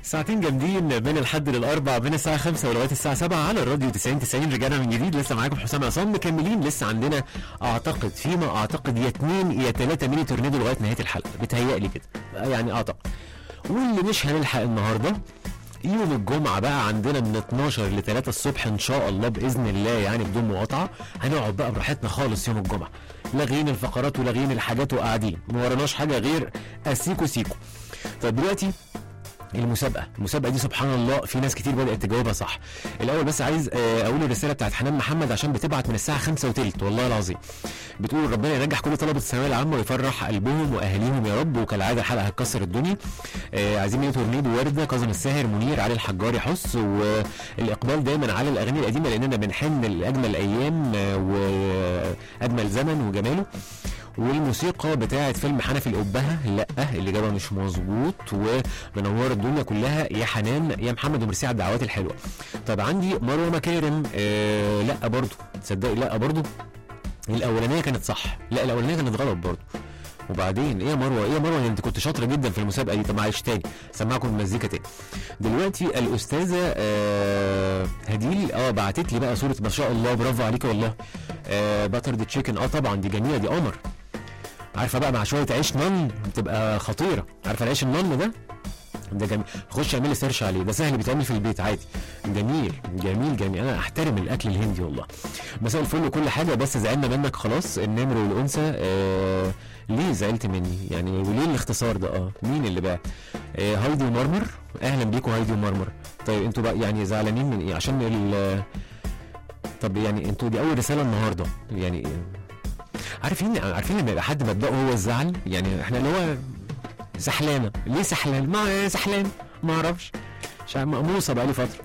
ساعتين جامدين من الحد للاربع من الساعه 5 ولغايه الساعه 7 على الراديو 90 90 رجعنا من جديد لسه معاكم حسام عصام مكملين لسه عندنا اعتقد فيما اعتقد يا اثنين يا ثلاثه ميني تورنيدو لغايه نهايه الحلقه بتهيألي كده يعني اعتقد واللي مش هنلحق النهارده يوم الجمعة بقى عندنا من 12 ل 3 الصبح إن شاء الله بإذن الله يعني بدون مقاطعة هنقعد بقى براحتنا خالص يوم الجمعة لاغيين الفقرات ولاغيين الحاجات وقاعدين ما وراناش حاجة غير السيكو سيكو طيب دلوقتي المسابقه المسابقه دي سبحان الله في ناس كتير بدات تجاوبها صح الاول بس عايز آه، اقول الرساله بتاعت حنان محمد عشان بتبعت من الساعه 5 وتلت والله العظيم بتقول ربنا ينجح كل طلبه الثانويه العامه ويفرح قلبهم واهاليهم يا رب وكالعاده الحلقه هتكسر الدني آه، عايزين ميني تورنيدو ورده كاظم الساهر منير علي الحجاري حس والاقبال دايما على الاغاني القديمه لاننا بنحن لاجمل ايام آه، واجمل زمن وجماله والموسيقى بتاعت فيلم حنفي الأبهة لا الإجابة مش مظبوط ومنور الدنيا كلها يا حنان يا محمد وميرسي على الدعوات الحلوة طب عندي مروة مكارم آه لا برضو تصدقي لا برضو الأولانية كانت صح لا الأولانية كانت غلط برضو وبعدين ايه يا مروه ايه يا مروه انت كنت شاطره جدا في المسابقه دي طب معلش تاني سمعكم المزيكا تاني دلوقتي الاستاذه آه هديل اه بعتت لي بقى صوره ما شاء الله برافو عليك والله آه باتر دي تشيكن اه طبعا دي جميله دي قمر عارفه بقى مع شويه عيش نان بتبقى خطيره عارفه العيش النان ده ده جميل خش اعملي سيرش عليه ده سهل بيتعمل في البيت عادي جميل جميل جميل انا احترم الاكل الهندي والله مساء الفل وكل حاجه بس زعلنا منك خلاص النمر والانثى آه ليه زعلت مني يعني وليه الاختصار ده اه مين اللي بقى آه هايدي ومرمر اهلا بيكم هايدي ومرمر طيب انتوا بقى يعني زعلانين من ايه عشان ال طب يعني انتوا دي اول رساله النهارده يعني عارفين عارفين لما يبقى حد مبدأه هو الزعل يعني احنا اللي هو سحلانه ليه سحلان ما سحلان ما اعرفش مش عارف، مقموصه بقالي فتره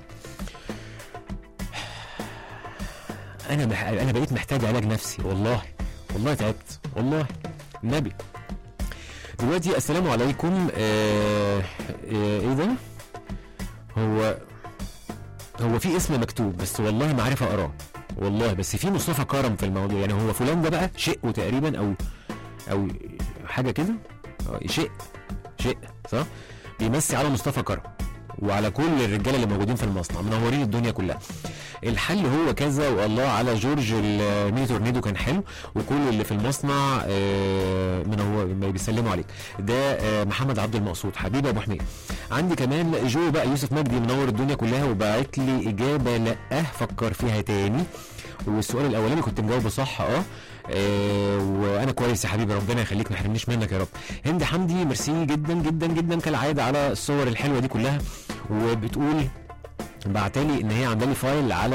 انا مح... انا بقيت محتاج علاج نفسي والله والله تعبت والله النبي دلوقتي السلام عليكم آه... آه... ايه ده هو هو في اسم مكتوب بس والله ما عارف اقراه والله بس في مصطفى كرم في الموضوع يعني هو فلان ده بقى شقه تقريبا او او حاجه كده آه، شق شق صح بيمسي على مصطفى كرم وعلى كل الرجاله اللي موجودين في المصنع منورين الدنيا كلها الحل هو كذا والله على جورج الميني تورنيدو كان حلو وكل اللي في المصنع آه، منور ما بيسلموا عليك ده آه، محمد عبد المقصود حبيبي ابو حميد عندي كمان جو بقى يوسف مجدي منور الدنيا كلها وبعت لي اجابه لا فكر فيها تاني والسؤال الاولاني كنت مجاوبه صح اه آه، وانا كويس يا حبيبي ربنا يخليك ما يحرمنيش منك يا رب هند حمدي ميرسي جدا جدا جدا كالعاده على الصور الحلوه دي كلها وبتقول بعتلي ان هي عامله لي فايل على